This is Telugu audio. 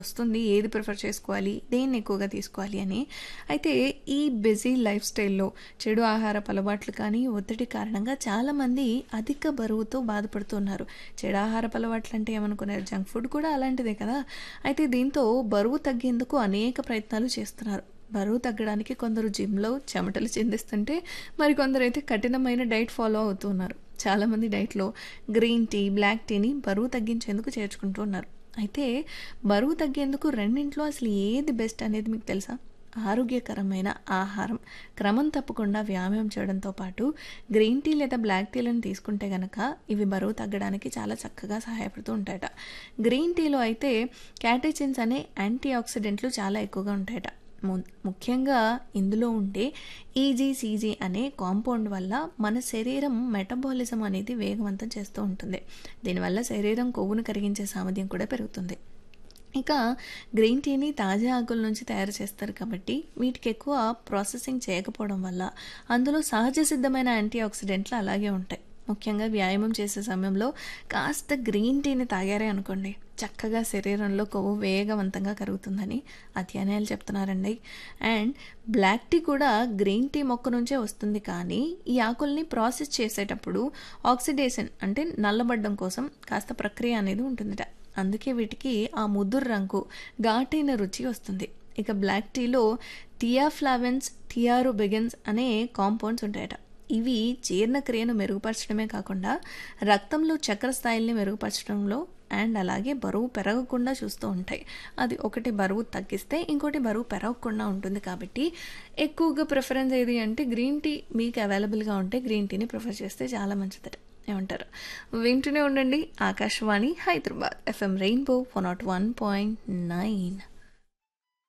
వస్తుంది ఏది ప్రిఫర్ చేసుకోవాలి దేన్ని ఎక్కువగా తీసుకోవాలి అని అయితే ఈ బిజీ లైఫ్ స్టైల్లో చెడు ఆహారపు అలవాట్లు కానీ ఒత్తిడి కారణంగా చాలామంది అధిక బరువుతో బాధపడుతున్నారు చెడు ఆహారపు అలవాట్లు అంటే ఏమనుకున్నారు జంక్ ఫుడ్ కూడా అలాంటిదే కదా అయితే దీంతో బరువు తగ్గేందుకు అనేక ప్రయత్నాలు చేస్తున్నారు బరువు తగ్గడానికి కొందరు జిమ్లో చెమటలు చిందిస్తుంటే మరికొందరు అయితే కఠినమైన డైట్ ఫాలో అవుతున్నారు చాలామంది డైట్లో గ్రీన్ టీ బ్లాక్ టీని బరువు తగ్గించేందుకు చేర్చుకుంటూ ఉన్నారు అయితే బరువు తగ్గేందుకు రెండింట్లో అసలు ఏది బెస్ట్ అనేది మీకు తెలుసా ఆరోగ్యకరమైన ఆహారం క్రమం తప్పకుండా వ్యాయామం చేయడంతో పాటు గ్రీన్ టీ లేదా బ్లాక్ టీలను తీసుకుంటే గనక ఇవి బరువు తగ్గడానికి చాలా చక్కగా సహాయపడుతూ ఉంటాయట గ్రీన్ టీలో అయితే క్యాటెచిన్స్ అనే యాంటీ ఆక్సిడెంట్లు చాలా ఎక్కువగా ఉంటాయట ము- ముఖ్యంగా ఇందులో ఉండే ఈజీసీజీ అనే కాంపౌండ్ వల్ల మన శరీరం మెటబాలిజం అనేది వేగవంతం చేస్తూ ఉంటుంది దీనివల్ల శరీరం కొవ్వును కరిగించే సామర్థ్యం కూడా పెరుగుతుంది ఇక గ్రీన్ టీని తాజా ఆకుల నుంచి తయారు చేస్తారు కాబట్టి వీటికి ఎక్కువ ప్రాసెసింగ్ చేయకపోవడం వల్ల అందులో సహజ సిద్ధమైన యాంటీ ఆక్సిడెంట్లు అలాగే ఉంటాయి ముఖ్యంగా వ్యాయామం చేసే సమయంలో కాస్త గ్రీన్ టీని తాగారే అనుకోండి చక్కగా శరీరంలో కొవ్వు వేగవంతంగా కరుగుతుందని అధ్యయనాలు చెప్తున్నారండి అండ్ బ్లాక్ టీ కూడా గ్రీన్ టీ మొక్క నుంచే వస్తుంది కానీ ఈ ఆకుల్ని ప్రాసెస్ చేసేటప్పుడు ఆక్సిడేషన్ అంటే నల్లబడ్డం కోసం కాస్త ప్రక్రియ అనేది ఉంటుందట అందుకే వీటికి ఆ ముదురు రంగు ఘాటైన రుచి వస్తుంది ఇక బ్లాక్ టీలో థియాఫ్లావెన్స్ థియారోబెగన్స్ అనే కాంపౌండ్స్ ఉంటాయట ఇవి జీర్ణక్రియను మెరుగుపరచడమే కాకుండా రక్తంలో చక్కెర స్థాయిల్ని మెరుగుపరచడంలో అండ్ అలాగే బరువు పెరగకుండా చూస్తూ ఉంటాయి అది ఒకటి బరువు తగ్గిస్తే ఇంకోటి బరువు పెరగకుండా ఉంటుంది కాబట్టి ఎక్కువగా ప్రిఫరెన్స్ ఏది అంటే గ్రీన్ టీ మీకు అవైలబుల్గా ఉంటే గ్రీన్ టీని ప్రిఫర్ చేస్తే చాలా మంచిదట ఏమంటారు వింటూనే ఉండండి Akashvani Hyderabad FM rainbow one naught one point nine